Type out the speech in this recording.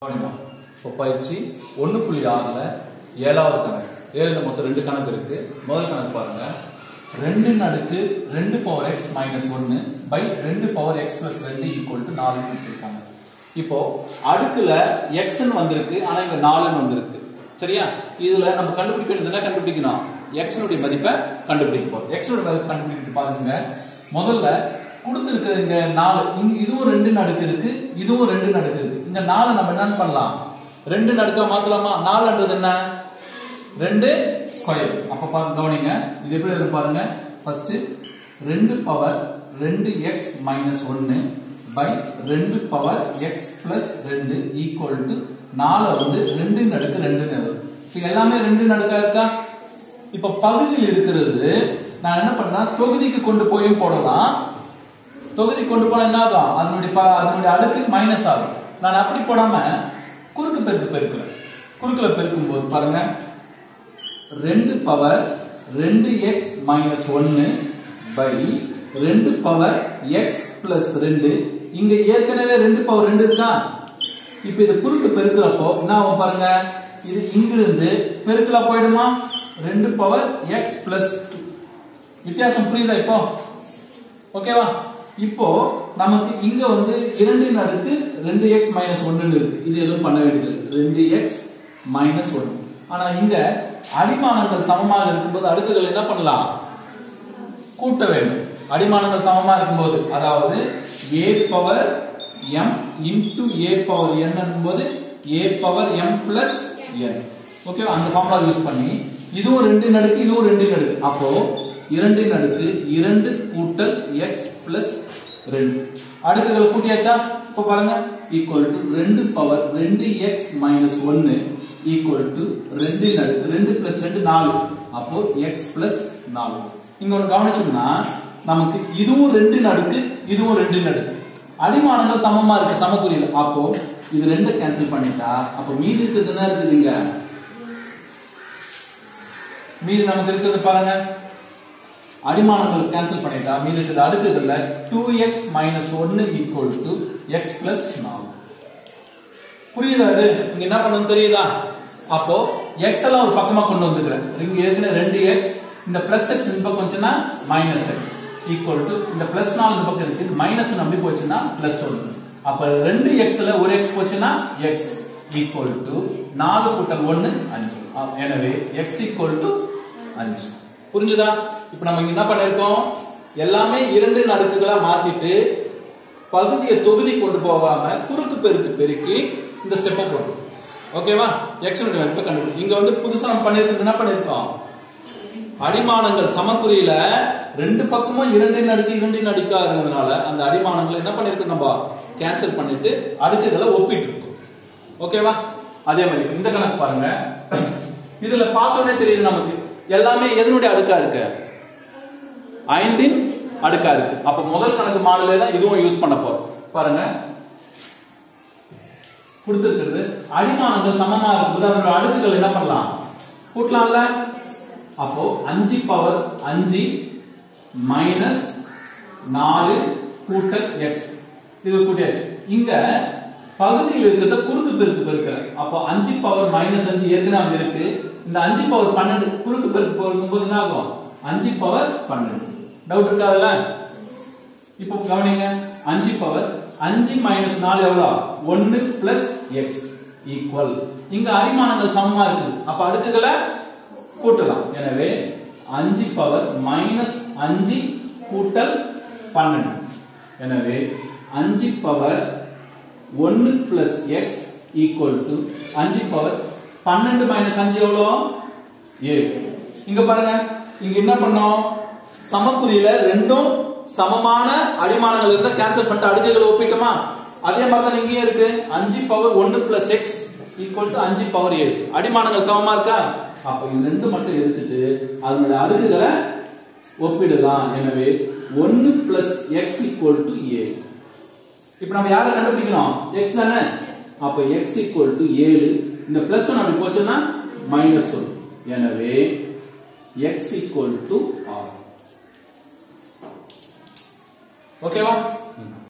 கவனிமா இப்போ பயிற்சி ஒன்று புள்ளி ஆறுல ஏழாவது கணக்கு ஏழுல மொத்தம் ரெண்டு கணக்கு இருக்கு முதல் கணக்கு பாருங்க ரெண்டு அடுக்கு ரெண்டு பவர் எக்ஸ் மைனஸ் ஒன்னு பை ரெண்டு பவர் எக்ஸ் பிளஸ் ரெண்டு ஈக்குவல் டு நாலுன்னு கொடுத்துருக்காங்க இப்போ அடுக்குல எக்ஸ்ன்னு வந்திருக்கு ஆனா இங்க நாலுன்னு வந்திருக்கு சரியா இதுல நம்ம கண்டுபிடிக்க வேண்டியது என்ன கண்டுபிடிக்கணும் எக்ஸ்னுடைய மதிப்பை கண்டுபிடிக்க போறோம் எக்ஸ்னுடைய மதிப்பு கண்டுபிடிக்க பாருங்க முதல்ல கொடுத்துருக்க இங்க நாலு இங்க இதுவும் ரெண்டு நடுக்கு இருக்கு இதுவும் ரெண்டு நடுக்கு இருக்கு இங்க நாலு நம்ம என்ன பண்ணலாம் ரெண்டு நடுக்கா மாத்தலாமா நாலுன்றது என்ன ரெண்டு ஸ்கொயர் அப்ப பாருங்க கவனிங்க இது எப்படி இருக்கு பாருங்க ஃபர்ஸ்ட் ரெண்டு பவர் ரெண்டு எக்ஸ் மைனஸ் ஒன்னு பை ரெண்டு பவர் எக்ஸ் பிளஸ் ரெண்டு ஈக்குவல் டு நாலு வந்து ரெண்டு நடுக்கு ரெண்டு நடுக்கு இப்ப எல்லாமே ரெண்டு நடுக்கா இருக்கா இப்ப பகுதியில் இருக்கிறது நான் என்ன பண்ணா தொகுதிக்கு கொண்டு போயும் போடலாம் தொகுதி கொண்டு போனா என்ன ஆகும் அதனுடைய ப- அதனுடைய அடுக்கு மைனஸ் ஆகும் நான் அப்படி போடாம குறுக்கு பெருக்கு பெருக்கிறேன் குறுக்குல பெருக்கும் போது பாருங்க ரெண்டு பவர் ரெண்டு எக்ஸ் மைனஸ் ஒன்னு பை ரெண்டு பவர் எக்ஸ் பிளஸ் ரெண்டு இங்க ஏற்கனவே ரெண்டு பவர் ரெண்டு இருக்கா இப்ப இது குறுக்கு பெருக்கிறப்போ என்ன ஆகும் பாருங்க இது இங்கிருந்து பெருக்கலா போயிடுமா ரெண்டு பவர் எக்ஸ் பிளஸ் வித்தியாசம் புரியுதா இப்போ ஓகேவா இப்போ நமக்கு இங்க வந்து இரண்டின் அடுக்கு ரெண்டு எக்ஸ் மைனஸ் ஒன்னு இருக்கு இது எதுவும் பண்ண வேண்டியது ரெண்டு எக்ஸ் மைனஸ் ஒன்னு ஆனா இங்க அடிமானங்கள் சமமாக இருக்கும்போது அடுக்குகள் என்ன பண்ணலாம் கூட்ட வேண்டும் அடிமானங்கள் சமமா இருக்கும்போது அதாவது a power m into a power n என்பது a power m plus n okay அந்த ஃபார்முலா யூஸ் பண்ணி இதுவும் ரெண்டு நடுக்கு இதுவும் ரெண்டு நடுக்கு அப்போ இரண்டின் அடுக்கு இரண்டு கூட்டல் x பிளஸ் ரெண்டு அடுக்குகள் கூட்டியாச்சா இப்போ பாருங்க ஈக்குவல் டு ரெண்டு பவர் ரெண்டு எக்ஸ் மைனஸ் ஒன்னு ஈக்குவல் டு ரெண்டு அடுக்கு ரெண்டு பிளஸ் ரெண்டு நாலு அப்போ எக்ஸ் பிளஸ் நாலு இங்க ஒன்று கவனிச்சோம்னா நமக்கு இதுவும் ரெண்டு நடுக்கு இதுவும் ரெண்டு நடுக்கு அடிமானங்கள் சமமா இருக்கு சமக்குறியில் அப்போ இது ரெண்டு கேன்சல் பண்ணிட்டா அப்போ மீதி இருக்கிறது என்ன இருக்குது இங்க மீதி நமக்கு இருக்கிறது பாருங்க அடிமானங்கள் கேன்சல் பண்ணிட்டா மீதி இருக்கிற அடுக்குகள்ல டூ எக்ஸ் மைனஸ் ஒன்னு ஈக்குவல் டு எக்ஸ் பிளஸ் நாலு புரியுதா இது இங்க என்ன பண்ணணும் தெரியுதா அப்போ எக்ஸ் எல்லாம் ஒரு பக்கமா கொண்டு வந்துக்கிறேன் இங்க ஏற்கனவே ரெண்டு எக்ஸ் இந்த பிளஸ் எக்ஸ் இந்த பக்கம் வந்துச்சுன்னா மைனஸ் எக்ஸ் ஈக்குவல் டு இந்த பிளஸ் நாலு இந்த பக்கம் இருக்கு மைனஸ் நம்பி போச்சுன்னா பிளஸ் ஒன்று அப்ப ரெண்டு எக்ஸ்ல ஒரு எக்ஸ் போச்சுன்னா எக்ஸ் ஈக்குவல் டு நாலு கூட்டல் ஒன்னு அஞ்சு அ- எனவே எக்ஸ் ஈக்குவல் டு அஞ்சு புரிஞ்சுதா இப்ப நம்ம இங்க என்ன பண்ணிருக்கோம் எல்லாமே இரண்டு அடுக்குகளா மாத்திட்டு பகுதியை தொகுதி கொண்டு போகாம குறுக்கு பெருக்கு பெருக்கி இந்த ஸ்டெப்பை போடுறோம் ஓகேவா எக்ஸ் மதிப்பை கண்டுபிடி இங்க வந்து புதுசா நம்ம பண்ணிருக்கிறது என்ன பண்ணிருக்கோம் அடிமானங்கள் சமக்குறியில ரெண்டு பக்கமும் இரண்டின் அடுக்கு இரண்டின் அடுக்கா இருந்ததுனால அந்த அடிமானங்களை என்ன பண்ணிருக்கோம் நம்ம கேன்சல் பண்ணிட்டு அடுக்குகளை ஒப்பிட்டு இருக்கோம் ஓகேவா அதே மாதிரி இந்த கணக்கு பாருங்க இதுல பார்த்தோன்னே தெரியுது நமக்கு எல்லாமே எதனுடைய அடுக்கா இருக்கு ஐந்தின் அடுக்கா இருக்கு அப்ப முதல் கணக்கு மாடலே தான் இதுவும் யூஸ் பண்ண போறோம் பாருங்க கொடுத்திருக்கிறது அடிமானங்கள் சமமா இருக்கும்போது அதனோட அடுக்குகள் என்ன பண்ணலாம் கூட்டலாம்ல அப்போ அஞ்சு பவர் அஞ்சு மைனஸ் நாலு கூட்டல் எக்ஸ் இது கூட்டியாச்சு இங்க பகுதியில் இருக்கிறத குறுக்கு பெருக்கு பெருக்கிற அப்போ அஞ்சு பவர் மைனஸ் அஞ்சு ஏற்கனவே அங்க இருக்கு இந்த அஞ்சு பவர் பன்னெண்டு குறுக்கு பெருக்கு போகும்போது என்ன ஆகும் அஞ்சு பவர் பன்னெண்டு டவுட் இருக்காதுல்ல இப்போ கவனிங்க அஞ்சு பவர் அஞ்சு மைனஸ் நாலு எவ்வளோ ஒன்னு பிளஸ் எக்ஸ் ஈக்குவல் இங்க அரிமானங்கள் சமமா இருக்குது அப்ப அடுக்குகளை கூட்டலாம் எனவே அஞ்சு பவர் மைனஸ் அஞ்சு கூட்டல் பன்னெண்டு எனவே அஞ்சு பவர் ஒன்னு பிளஸ் எக்ஸ் ஈக்குவல் டு அஞ்சு பவர் பன்னெண்டு மைனஸ் அஞ்சு எவ்வளோ ஏழு இங்க பாருங்க இங்க என்ன பண்ணோம் சமக்குறியில ரெண்டும் சமமான அடிமானங்கள் இருந்தா கேன்சல் பண்ணிட்டு அடுக்குகளை ஒப்பிட்டோமா அதே மாதிரி தான் இங்கேயும் இருக்கு அஞ்சு பவர் ஒன்னு பிளஸ் எக்ஸ் ஈக்குவல் டு அஞ்சு பவர் ஏழு அடிமானங்கள் சமமா இருக்கா அப்ப இது ரெண்டு மட்டும் எடுத்துட்டு அதனுடைய அடுக்குகளை ஒப்பிடலாம் எனவே ஒன்னு பிளஸ் எக்ஸ் ஈக்குவல் டு ஏழு இப்ப நம்ம யாரை கண்டுபிடிக்கணும் எக்ஸ் தானே அப்ப எக்ஸ் ஈக்குவல் டு ஏழு இந்த பிளஸ் ஒன் அப்படி போச்சுன்னா மைனஸ் ஒன் எனவே எக்ஸ் ஈக்குவல் டு ஆர் ஓகேவா